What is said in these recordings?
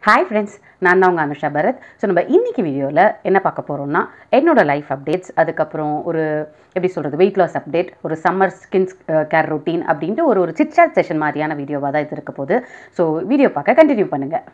hi friends நான் தான் உங்கள் அனுஷா பரத் ஸோ நம்ம இன்னைக்கு வீடியோவில் என்ன பார்க்க போகிறோம்னா என்னோட லைஃப் அப்டேட்ஸ் அதுக்கப்புறம் ஒரு எப்படி சொல்கிறது வெயிட் லாஸ் அப்டேட் ஒரு சம்மர் ஸ்கின் கேர் ரொட்டீன் அப்படின்ட்டு ஒரு ஒரு சிட்சாட் செஷன் மாதிரியான வீடியோவாக தான் இது இருக்க போகுது ஸோ வீடியோ பார்க்க கண்டினியூ பண்ணுங்கள்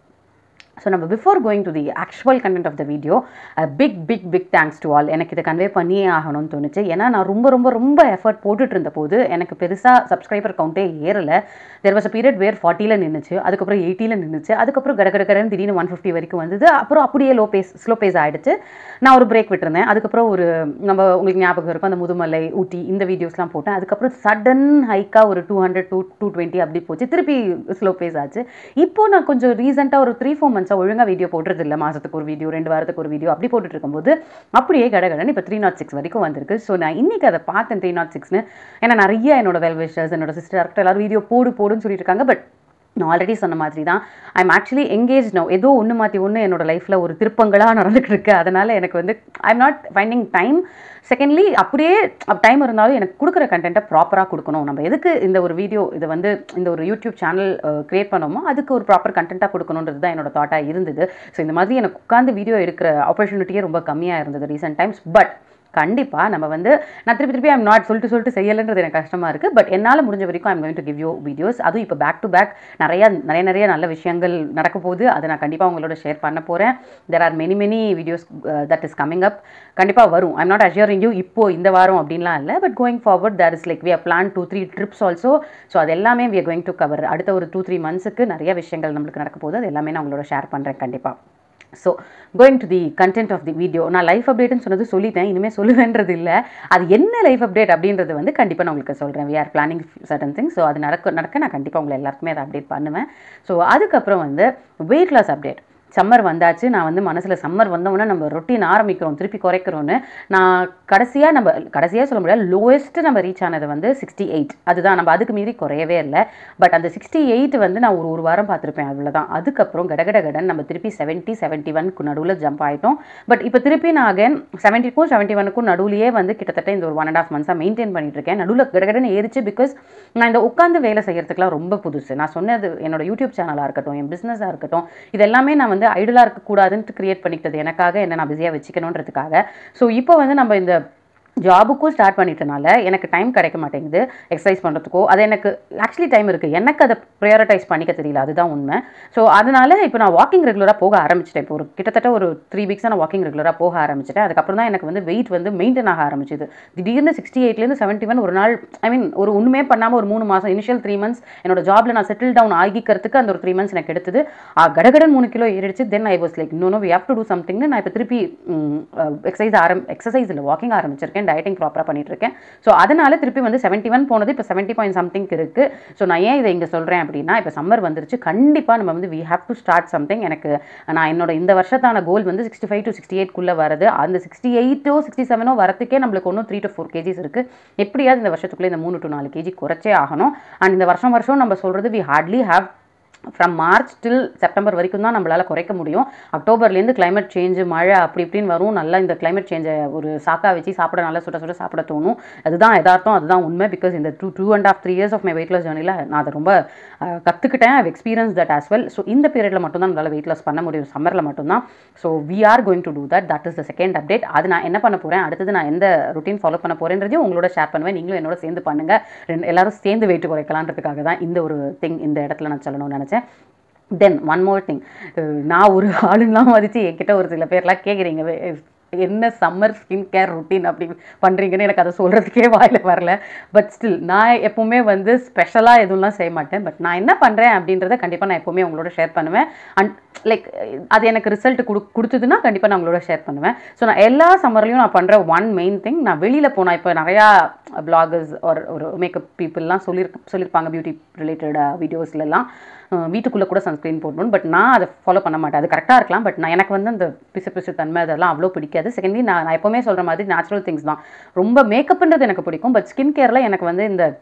ஸோ நம்ம before going to the actual content of the video big big big thanks to all எனக்கு இதை கன்வே பண்ணியே ஆகணும்னு தோணுச்சு ஏன்னா நான் ரொம்ப ரொம்ப ரொம்ப எஃபர்ட் போட்டுட்டு இருந்த போது எனக்கு பெருசாக சப்ஸ்கிரைபர் கவுண்டே ஏறலை there was a period where ஃபார்ட்டியில் நின்றுச்சு அதுக்கப்புறம் எயிட்டியில் நின்றுச்சு அதுக்கப்புறம் கட கட கடன்னு திடீர்னு ஒன் ஃபிஃப்டி வரைக்கும் வந்தது அப்புறம் அப்படியே லோ பேஸ் ஸ்லோ பேஸ் ஆகிடுச்சு நான் ஒரு பிரேக் விட்டுருந்தேன் அதுக்கப்புறம் ஒரு நம்ம உங்களுக்கு ஞாபகம் இருக்கும் அந்த முதுமலை ஊட்டி இந்த வீடியோஸ்லாம் போட்டேன் அதுக்கப்புறம் சடன் ஹைக்காக ஒரு two hundred two two twenty அப்படி போச்சு திருப்பி ஸ்லோ பேஸ் ஆச்சு இப்போ நான் கொஞ்சம் ரீசெண்டாக ஒரு த்ரீ ஃபோர் மந்த்ஸாக ஒழுங்காக வீடியோ போடுறது இல்லை மாதத்துக்கு ஒரு வீடியோ ரெண்டு வாரத்துக்கு ஒரு வீடியோ அப்படி போட்டுட்டு இருக்கும்போது அப்படியே கடகடன்னு இப்போ த்ரீ நாட் சிக்ஸ் வரைக்கும் வந்திருக்கு ஸோ நான் இன்னைக்கு அதை பார்த்தேன் த்ரீ நாட் சிக்ஸ்னு ஏன்னா நிறைய என்னோட வெல் விஷர்ஸ் என்னோட சிஸ்டர் டேரக்டர் எல்லாரும் வீடியோ போடு போடுன்னு சொல்லிட்டு இருக்காங்க பட் நான் ஆல்ரெடி சொன்ன மாதிரி தான் I'm actually engage no ஏதோ ஒன்று மாற்றி ஒன்று என்னோட லைஃப்பில் ஒரு திருப்பங்களாக நடந்துகிட்டு இருக்கு அதனால் எனக்கு வந்து I'm not finding time secondly அப்படியே டைம் இருந்தாலும் எனக்கு கொடுக்குற கண்டென்ட்டை ப்ராப்பராக கொடுக்கணும் நம்ம எதுக்கு இந்த ஒரு வீடியோ இதை வந்து இந்த ஒரு யூடியூப் சேனல் க்ரியேட் பண்ணோமோ அதுக்கு ஒரு ப்ராப்பர் கண்டென்ட்டாக கொடுக்கணுன்றது தான் என்னோட தாட்டாக இருந்தது ஸோ இந்த மாதிரி எனக்கு உட்காந்து வீடியோ எடுக்கிற ஆப்பர்ச்சுனிட்டியே ரொம்ப கம்மியாக இருந்தது ரீசெண்ட் டைம்ஸ் பட் கண்டிப்பாக நம்ம வந்து நான் திருப்பி திருப்பி ஐம் நாட் சொல்லிட்டு சொல்லிட்டு செய்யலைன்றது எனக்கு கஷ்டமாக இருக்குது பட் என்னால் முடிஞ்ச வரைக்கும் I'm going to give you videos அதுவும் இப்போ பேக் டு பேக் நிறையா நிறைய நிறைய நல்ல விஷயங்கள் நடக்க போகுது அதை நான் கண்டிப்பாக உங்களோட ஷேர் பண்ண போகிறேன் there are many many videos that is coming up கண்டிப்பாக வரும் ஐம் நாட் அஷ்யூரிங் யூ இப்போ இந்த வாரம் அப்படின்லாம் இல்லை but going forward there is like we are plan two three trips also so அது எல்லாமே we are going to cover அடுத்த ஒரு டூ த்ரீ மந்த்ஸுக்கு நிறைய விஷயங்கள் நம்மளுக்கு நடக்க போகுது அது எல்லாமே நான் உங்களோட ஷேர் பண்ணுறேன் கண்டிப்பாக so going to the content of the video நான் லைஃப் அப்டேட்னு சொன்னது சொல்லிட்டேன் இனிமேல் சொல்லுவேன்றது இல்லை அது என்ன லைஃப் அப்டேட் அப்படின்றது வந்து கண்டிப்பாக நான் உங்களுக்கு சொல்கிறேன் we are planning certain things so அது நடக்க நடக்க நான் கண்டிப்பாக உங்களை எல்லாருக்குமே அதை அப்டேட் பண்ணுவேன் ஸோ அதுக்கப்புறம் வந்து வெயிட் லாஸ் அப்டேட் சம்மர் வந்தாச்சு நான் வந்து மனசில் சம்மர் வந்தோடனே நம்ம ரொட்டீன் ஆரம்பிக்கிறோம் திருப்பி குறைக்கிறோன்னு நான் கடைசியாக நம்ம கடைசியாக சொல்ல முடியாது லோவஸ்ட்டு நம்ம ரீச் ஆனது வந்து சிக்ஸ்டி எயிட் அதுதான் நம்ம அதுக்கு மீறி குறையவே இல்லை பட் அந்த சிக்ஸ்டி எயிட் வந்து நான் ஒரு ஒரு வாரம் பார்த்துருப்பேன் அவ்வளோதான் அதுக்கப்புறம் கடகட கடன் நம்ம திருப்பி செவன்ட்டி செவன்ட்டி ஒன்க்கு நடுவில் ஜம்ப் ஆகிட்டோம் பட் இப்போ திருப்பி நான் அகைன் செவன்ட்டிக்கும் செவன்ட்டி ஒனுக்கும் நடுவுலையே வந்து கிட்டத்தட்ட இந்த ஒரு ஒன் அண்ட் ஆஃப் மந்த்ஸாக மெயின்டைன் பண்ணிட்டு இருக்கேன் நடுவில் கடகடன்னு ஏறிச்சு பிகாஸ் நான் இந்த உட்காந்து வேலை செய்கிறதுக்குலாம் ரொம்ப புதுசு நான் சொன்னது என்னோட யூடியூப் சேனலாக இருக்கட்டும் என் பிஸ்னஸாக இருக்கட்டும் இது எல்லாமே நான் வந்து ஐடலாக இருக்கக்கூடாதுன்ட்டு கிரியேட் பண்ணிக்கிட்டது எனக்காக என்ன நான் பிஸியாக வச்சுக்கணுன்றதுக்காக ஸோ இப்போ வந்து நம்ம இந்த ஜாபுக்கும் ஸ்டார்ட் பண்ணிட்டனால எனக்கு டைம் கிடைக்க மாட்டேங்குது எக்ஸசைஸ் பண்ணுறதுக்கோ அது எனக்கு ஆக்சுவலி டைம் இருக்குது எனக்கு அதை ப்ரையாரிட்டைஸ் பண்ணிக்க தெரியல அதுதான் உண்மை ஸோ அதனால இப்போ நான் வாக்கிங் ரெகுலராக போக ஆரம்பிச்சிட்டேன் இப்போ ஒரு கிட்டத்தட்ட ஒரு த்ரீ வீக்ஸாக நான் வாக்கிங் ரெகுலராக போக ஆரம்பிச்சிட்டேன் அதுக்கப்புறம் தான் எனக்கு வந்து வெயிட் வந்து மெயின்டைன் ஆக ஆரம்பிச்சிது திடீர்னு சிக்ஸ்டி எயிட்லேருந்து செவன்ட்டி ஒன் ஒரு நாள் ஐ மீன் ஒரு ஒன்றுமே பண்ணாமல் ஒரு மூணு மாதம் இனிஷியல் த்ரீ மந்த்ஸ் என்னோட ஜாப்ல நான் செட்டில் டவுன் ஆகிக்கிறதுக்கு அந்த ஒரு த்ரீ மந்த்ஸ் எனக்கு எடுத்தது கடகடன் மூணு கிலோ ஏறிடுச்சு then I was like no no we have to do சம்திங்னு நான் இப்போ திருப்பி எக்ஸசைஸ் ஆரம் எக்ஸசைஸ் இல்லை வாக்கிங் ஆரம்பிச்சிருக்கேன் டயட்டிங் ப்ராப்பராக பண்ணிட்டு இருக்கேன் ஸோ அதனால திருப்பி வந்து செவன்ட்டி ஒன் போனது இப்போ செவன்ட்டி பாயிண்ட் சம்திங் இருக்குது ஸோ நான் ஏன் இதை இங்கே சொல்கிறேன் அப்படின்னா இப்போ சம்மர் வந்துருச்சு கண்டிப்பாக நம்ம வந்து we have to start something எனக்கு நான் என்னோட இந்த வருஷத்தான கோல் வந்து சிக்ஸ்டி ஃபைவ் டு சிக்ஸ்டி எயிட்குள்ளே வருது அந்த சிக்ஸ்டி எயிட்டோ சிக்ஸ்டி செவனோ வரத்துக்கே நம்மளுக்கு ஒன்றும் த்ரீ டு ஃபோர் கேஜிஸ் இருக்குது எப்படியாவது இந்த வருஷத்துக்குள்ளே இந்த மூணு டு நாலு கேஜி குறைச்சே ஆகணும் அண்ட் இந்த வருஷம் வருஷம் நம்ம சொல்கிறது we hardly have from March till September வரைக்கும் தான் நம்மளால் குறைக்க முடியும் அக்டோபர்லேருந்து கிளைமேட் சேஞ்சு மழை அப்படி இப்படின்னு வரும் நல்லா இந்த கிளைமேட் சேஞ்சை ஒரு சாக்கா வச்சு சாப்பிட நல்லா சுட சுட சாப்பிட தோணும் அதுதான் எதார்த்தம் அதுதான் உண்மை பிகாஸ் இந்த two two and half three years of my weight loss ஜேர்னியில் நான் அதை ரொம்ப கற்றுக்கிட்டேன் I've experience that as well so இந்த பீரியடில் மட்டும் தான் நம்மளால் வெயிட் லாஸ் பண்ண முடியும் சம்மரில் மட்டும்தான் so we are going to do that that is the second update அது நான் என்ன பண்ண போகிறேன் அடுத்தது நான் எந்த ருட்டீன் ஃபாலோ பண்ண போகிறேன்றதையும் உங்களோட ஷேர் பண்ணுவேன் நீங்களும் என்னோட சேர்ந்து பண்ணுங்கள் ரெண்டு எல்லாரும் சேர்ந்து வெயிட் குறைக்கலான்றதுக்காக தான் இந்த ஒரு திங் இந்த இடத்துல நான் சொல்லணும்னு நினச்சேன் தென் ஒன் மோர் திங் நான் ஒரு ஆளுங்களாம் மதித்து என்கிட்ட ஒரு சில பேர்லாம் கேட்குறீங்க என்ன சம்மர் ஸ்கின் கேர் ருட்டீன் அப்படி பண்ணுறீங்கன்னு எனக்கு அதை சொல்கிறதுக்கே வாயில் வரல பட் ஸ்டில் நான் எப்போவுமே வந்து ஸ்பெஷலாக எதுவும்லாம் செய்ய மாட்டேன் பட் நான் என்ன பண்ணுறேன் அப்படின்றத கண்டிப்பாக நான் எப்போவுமே உங்களோட ஷேர் பண்ணுவேன் அண்ட் லைக் அது எனக்கு ரிசல்ட் கொடு கொடுத்ததுன்னா கண்டிப்பாக நான் உங்களோட ஷேர் பண்ணுவேன் ஸோ நான் எல்லா சம்மர்லையும் நான் பண்ணுற ஒன் மெயின் திங் நான் வெளியில் போனால் இப்போ நிறையா பிளாகர்ஸ் ஒரு ஒரு மேக்கப் பீப்புளெலாம் சொல்லியிருக்கு சொல்லியிருப்பாங்க பியூட்டி ரிலேட்டட் வீடியோஸ்லலாம் வீட்டுக்குள்ளே கூட சன்ஸ்க்ரீன் போடணும் பட் நான் அதை ஃபாலோ பண்ண மாட்டேன் அது கரெக்டாக இருக்கலாம் பட் நான் எனக்கு வந்து அந்த பிசு பிசு தன்மை அதெல்லாம் அவ்வளோ பிடிக்காது செகண்ட்லி நான் நான் எப்போவுமே சொல்கிற மாதிரி நேச்சுரல் திங்ஸ் தான் ரொம்ப மேக்கப்ன்றது எனக்கு பிடிக்கும் பட் ஸ்கின் கேரில் எனக்கு வந்து இந்த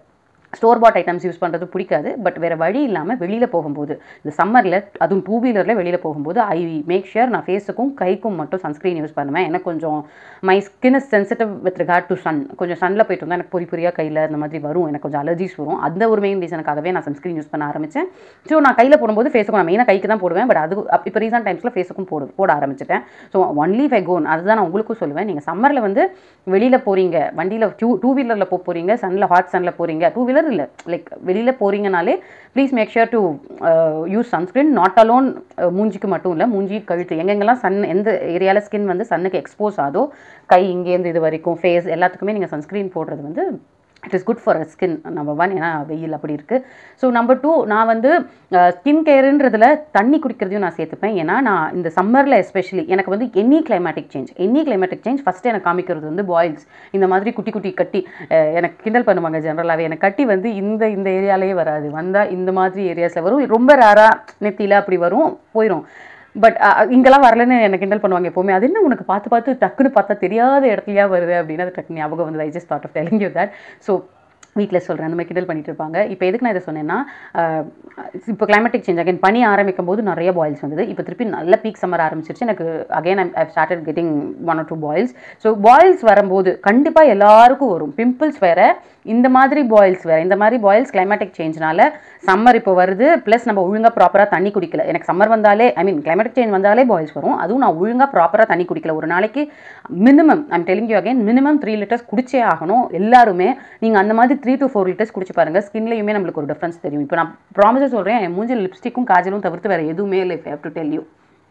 ஸ்டோர் பாட் ஐட்டம்ஸ் யூஸ் பண்ணுறது பிடிக்காது பட் வேறு வழி இல்லாமல் வெளியில் போகும்போது இந்த சம்மரில் அதுவும் டூ வீலரில் வெளியில் போகும்போது ஐ மேக் ஷியர் நான் ஃபேஸுக்கும் கைக்கும் மட்டும் சன்ஸ்க்ரீன் யூஸ் பண்ணுவேன் எனக்கு கொஞ்சம் my skin is sensitive with regard to sun கொஞ்சம் சன்னில் போயிட்டு வந்தால் எனக்கு பொறி பொரியாக கையில் இந்த மாதிரி வரும் எனக்கு கொஞ்சம் அலர்ஜிஸ் வரும் அந்த ஒரு மெயின் ரீசனுக்காகவே நான் சன்ஸ்க்ரீன் யூஸ் பண்ண ஆரம்பித்தேன் ஸோ நான் கையில் போடும்போது ஃபேஸுக்கும் நான் மெயினாக கைக்கு தான் போடுவேன் பட் அது இப்போ ரீசன்ட் டைம்ஸில் ஃபேஸுக்கும் போடு போட ஆரம்பிச்சிட்டேன் ஸோ ஒன்லி ஃபை கோன் அதுதான் நான் உங்களுக்கும் சொல்லுவேன் நீங்கள் சம்மரில் வந்து வெளியில் போகிறீங்க வண்டியில் டூ டூ வீலரில் போக போகிறீங்க சன்னில் ஹாட் சன்னில் போகிறீங்க டூ வீலர் இல்லை லைக் வெளியில் போகிறீங்கனாலே please make sure to use sunscreen not alone மூஞ்சிக்கு மட்டும் இல்லை மூஞ்சி கழுத்து எங்கெங்கெல்லாம் சன் எந்த ஏரியாவில் ஸ்கின் வந்து சன்னுக்கு எக்ஸ்போஸ் ஆதோ கை இங்கேருந்து இது வரைக்கும் ஃபேஸ் எல்லாத்துக்குமே நீங்கள் சன்ஸ்க்ரீன் போடுறது வந்து it is good for skin number one ஏன்னா வெயில் அப்படி இருக்குது ஸோ நம்பர் டூ நான் வந்து ஸ்கின் கேருன்றதுல தண்ணி குடிக்கிறதையும் நான் சேர்த்துப்பேன் ஏன்னா நான் இந்த சம்மரில் எஸ்பெஷலி எனக்கு வந்து any climatic change any climatic change first எனக்கு காமிக்கிறது வந்து பாயில்ஸ் இந்த மாதிரி குட்டி குட்டி கட்டி அஹ், எனக்கு கிண்டல் பண்ணுவாங்க ஜென்ரலாகவே எனக்கு கட்டி வந்து இந்த இந்த ஏரியாலேயே வராது வந்தால் இந்த மாதிரி ஏரியாஸில் வரும் ரொம்ப ரேராக நெத்தியில் அப்படி வரும் போயிடும் பட் இங்கெல்லாம் வரலன்னு என்ன கிண்டல் பண்ணுவாங்க எப்போவுமே அது என்ன உனக்கு பார்த்து பார்த்து டக்குன்னு பார்த்தா தெரியாத இடத்துலயா வருது அப்படின்னு அது டக்கு ஞாபகம் வந்து I just thought of telling you that so வீட்டில் சொல்கிறேன் அந்த மாதிரி கிண்டல் பண்ணிட்டு இருப்பாங்க இப்போ எதுக்கு நான் இதை சொன்னேன்னா ஆஹ், இப்போ கிளைமேட்டிக் சேஞ்ச் அகைன் பனி ஆரம்பிக்கும் போது நிறைய பாயில்ஸ் வந்தது இப்போ திருப்பி நல்ல பீக் சம்மர் ஆரம்பிச்சிருச்சு எனக்கு again I started getting one or two boils so boils வரும்போது கண்டிப்பாக எல்லாருக்கும் வரும் பிம்பிள்ஸ் வேற இந்த மாதிரி பாயில்ஸ் வேற இந்த மாதிரி பாயில்ஸ் கிளைமேட்டிக் சேஞ்ச்னால சம்மர் இப்போ வருது ப்ளஸ் நம்ம ஒழுங்காக ப்ராப்பராக தண்ணி குடிக்கல எனக்கு சம்மர் வந்தாலே ஐ மீன் கிளைமேட்டிக் சேஞ்ச் வந்தாலே பாயில்ஸ் வரும் அதுவும் நான் ஒழுங்காக ப்ராப்பராக தண்ணி குடிக்கல ஒரு நாளைக்கு minimum I'm telling you again minimum three litres குடிச்சே ஆகணும் எல்லாருமே நீங்கள் அந்த மாதிரி த்ரீ டு ஃபோர் லிட்டர்ஸ் குடிச்சு பாருங்க ஸ்கின்லையுமே நம்மளுக்கு ஒரு டிஃப்ரென்ஸ் தெரியும் இப்போ நான் ப்ராமிஸாக சொல்கிறேன் என் மூஞ்சில் லிப்ஸ்டிக்கும் காஜலும் தவிர்த்து வேறு எதுவுமே இல்லை have to tell you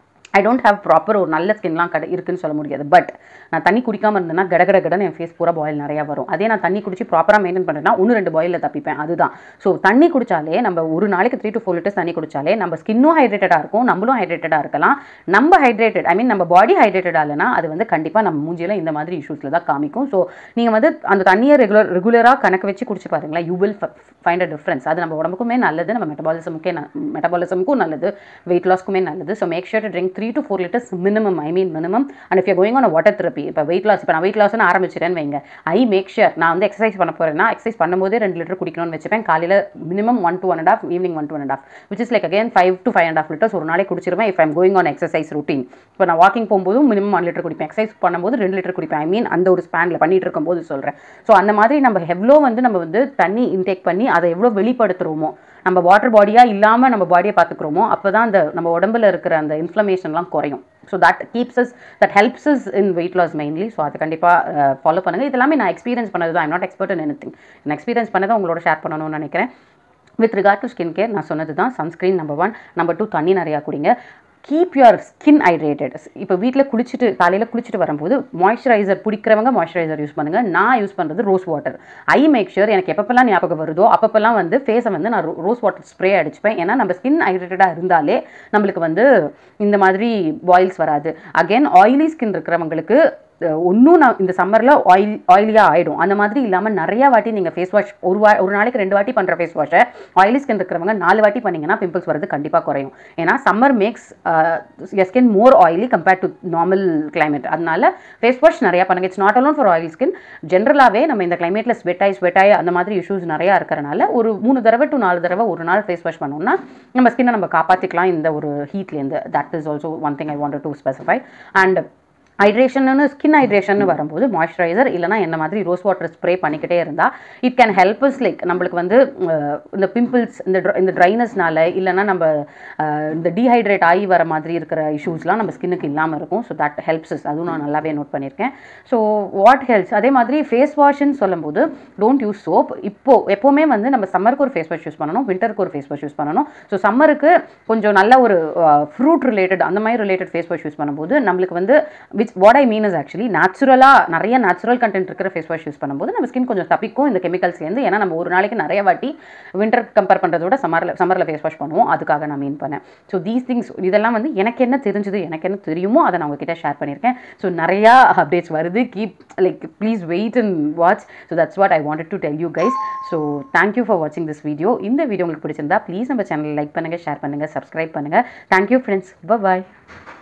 I don't have proper ஒரு நல்ல ஸ்கின்லாம் கடை இருக்குன்னு சொல்ல முடியாது பட் நான் தண்ணி குடிக்காமல் இருந்தேன்னா கட கட கடன்னு என் ஃபேஸ் பூரா பாயில் நிறையா வரும் அதே நான் தண்ணி குடிச்சு ப்ராப்பராக மெயின்டைன் பண்ணுறேன்னா ஒன்று ரெண்டு பாயிலில் தப்பிப்பேன் அதுதான் ஸோ தண்ணி குடிச்சாலே நம்ம ஒரு நாளைக்கு த்ரீ டு ஃபோர் லிட்டர்ஸ் தண்ணி குடிச்சாலே நம்ம ஸ்கின்னும் ஹைட்ரேட்டடாக இருக்கும் நம்மளும் ஹைட்ரேட்டடாக இருக்கலாம் நம்ம ஹைட்ரேட்டட் ஐ மீன் நம்ம பாடி ஹைட்ரேட்டடாக இல்லைனா அது வந்து கண்டிப்பாக நம்ம மூஞ்சியில் இந்த மாதிரி இஷ்யூஸில் தான் காமிக்கும் ஸோ நீங்கள் வந்து அந்த தண்ணியை ரெகுலர் ரெகுலராக கணக்கு வச்சு குடிச்சு பாருங்களேன் you will find a difference அது நம்ம உடம்புக்குமே நல்லது நம்ம மெட்டபாலிசமுக்கே மெட்டபாலிசமுக்கும் நல்லது வெயிட் லாஸ்க்குமே நல்லது so make sure to drink three to four litres minimum I mean minimum and if you going on water therapy இப்போ வெயிட் லாஸ் இப்போ நான் வெயிட் லாஸ்னு ஆரம்பிச்சிட்டேன்னு வைங்க ஐ மேக் ஷூர் நான் வந்து எக்ஸசைஸ் பண்ண போகிறேன்னா எக்ஸசைஸ் பண்ணும்போதே ரெண்டு லிட்டர் குடிக்கணும்னு வச்சுப்பேன் காலையில் minimum one two one and half evening one two and half which is like again five to five and half litres ஒரு நாளைக்கு குடிச்சிருவேன் if I'm going on exercise routine இப்போ நான் வாக்கிங் போகும்போதும் மினிமம் ஒன் லிட்டர் குடிப்பேன் exercise பண்ணும்போது ரெண்டு litre குடிப்பேன் ஐ மீன் அந்த ஒரு ஸ்பேனில் பண்ணிட்டு இருக்கும்போது சொல்கிறேன் ஸோ அந்த மாதிரி நம்ம எவ்வளோ வந்து நம்ம வந்து தண்ணி இன்டேக் பண்ணி அதை எவ்வளோ வெளிப்படுத்துகிறோமோ நம்ம வாட்டர் பாடியாக இல்லாமல் நம்ம பாடியை பார்த்துக்கிறோமோ அப்போ தான் அந்த நம்ம உடம்புல இருக்கிற அந்த இன்ஃப்ளமேஷன்லாம் குறையும் so that keeps us that helps is in weight loss mainly so அதை கண்டிப்பாக ஃபாலோ பண்ணுங்கள் இது எல்லாமே நான் எக்ஸ்பீரியன்ஸ் பண்ணது தான் I'm not expert in anything நான் எக்ஸ்பீரியன்ஸ் பண்ணதை உங்களோட ஷேர் பண்ணணும்னு நினைக்கிறேன் with regard to skin care நான் சொன்னது தான் sunscreen number one number two தண்ணி நிறையா குடிங்க கீப் யுவர் ஸ்கின் ஹைட்ரேட்டட் இப்போ வீட்டில் குளிச்சுட்டு காலையில் குளிச்சுட்டு வரும்போது மாய்ஸ்சரைசர் பிடிக்கிறவங்க மாய்ஸ்சரைசர் யூஸ் பண்ணுங்கள் நான் யூஸ் பண்ணுறது rose water I make sure எனக்கு எப்பப்பெல்லாம் ஞாபகம் வருதோ அப்பப்பெல்லாம் வந்து ஃபேஸை வந்து நான் ரோஸ் வாட்டர் ஸ்ப்ரே அடிச்சுப்பேன் ஏன்னா நம்ம ஸ்கின் ஹைட்ரேட்டடாக இருந்தாலே நம்மளுக்கு வந்து இந்த மாதிரி பாயில்ஸ் வராது அகைன் ஆயிலி ஸ்கின் இருக்கிறவங்களுக்கு ஒன்றும் நான் இந்த சம்மரில் ஆயில் ஆயிலியாக ஆகிடும் அந்த மாதிரி இல்லாமல் நிறையா வாட்டி நீங்கள் ஃபேஸ் வாஷ் ஒரு வா ஒரு நாளைக்கு ரெண்டு வாட்டி பண்ணுற ஃபேஸ் வாஷை ஆயிலி ஸ்கின் இருக்கிறவங்க நாலு வாட்டி பண்ணிங்கன்னா பிம்பிள்ஸ் வரது கண்டிப்பாக குறையும் ஏன்னா summer makes skin more oily compared to normal climate அதனால ஃபேஸ் வாஷ் நிறையா பண்ணுங்க it's not alone for oil skin ஜென்ரலாகவே நம்ம இந்த கிளைமேட்டில் ஸ்வெட் ஆகி ஸ்வெட் ஆகி அந்த மாதிரி இஷ்யூஸ் நிறையா இருக்கிறனால ஒரு மூணு தடவை டு நாலு தடவை ஒரு நாள் ஃபேஸ் வாஷ் பண்ணோம்னா நம்ம ஸ்கின்னை நம்ம காப்பாற்றிக்கலாம் இந்த ஒரு ஹீட்லேருந்து that is also one thing I want to specify and ஹைட்ரேஷன்னு ஸ்கின் ஹைட்ரேஷன் வரும்போது மாய்ஸ்சரைசர் இல்லைனா என்ன மாதிரி ரோஸ் வாட்டர் ஸ்ப்ரே பண்ணிக்கிட்டே இருந்தால் it can help us like நம்மளுக்கு வந்து அஹ், இந்த பிம்பிள்ஸ் இந்த dr- இந்த ட்ரைனஸ்னால இல்லைனா நம்ம அஹ், இந்த டீஹைட்ரேட் ஆகி வர மாதிரி இருக்கிற இஷ்யூஸ்லாம் நம்ம ஸ்கின்னுக்கு இல்லாமல் இருக்கும் ஸோ தட் ஹெல்ப்ஸ் us அதுவும் நான் நல்லாவே நோட் பண்ணியிருக்கேன் ஸோ வாட் ஹெல்ப்ஸ் அதே மாதிரி ஃபேஸ் வாஷ்ன்னு சொல்லும்போது டோன்ட் யூஸ் சோப் இப்போ எப்போவுமே வந்து நம்ம சம்மருக்கு ஒரு ஃபேஸ் வாஷ் யூஸ் பண்ணணும் விண்டருக்கு ஒரு ஃபேஸ் வாஷ் யூஸ் பண்ணணும் ஸோ சம்மருக்கு கொஞ்சம் நல்ல ஒரு ஃப்ரூட் ரிலேட்டட் அந்த மாதிரி ரிலேட்டட் ஃபேஸ் வாஷ் யூஸ் பண்ணும்போது நம்மளுக்கு வந்து which what I mean is actually நேச்சுரலாக நிறைய நேச்சுரல் கண்டென்ட் இருக்கிற ஃபேஸ் வாஷ் யூஸ் பண்ணும்போது நம்ம ஸ்கின் கொஞ்சம் தப்பிக்கும் இந்த கெமிக்கல்ஸ்லேருந்து ஏன்னா நம்ம ஒரு நாளைக்கு நிறைய வாட்டி வின்டர் கம்பேர் பண்ணுறதோட சம்மரில் சம்மரில் ஃபேஸ் வாஷ் பண்ணுவோம் அதுக்காக நான் மீன் பண்ணேன் ஸோ தீஸ் திங்ஸ் இதெல்லாம் வந்து எனக்கு என்ன தெரிஞ்சது எனக்கு என்ன தெரியுமோ அதை நான் உங்ககிட்ட ஷேர் பண்ணியிருக்கேன் ஸோ நிறையா அப்டேட்ஸ் வருது keep like please wait and watch so that's what I wanted to tell you guys so thank you for வாட்சிங் திஸ் வீடியோ இந்த வீடியோ உங்களுக்கு பிடிச்சிருந்தா ப்ளீஸ் நம்ம சேனல் லைக் பண்ணுங்கள் ஷேர் பண்ணுங்கள் சப்ஸ்கிரைப் பண்ணுங்கள் தேங்க்யூ ஃப்ரெண்ட்ஸ் பாய்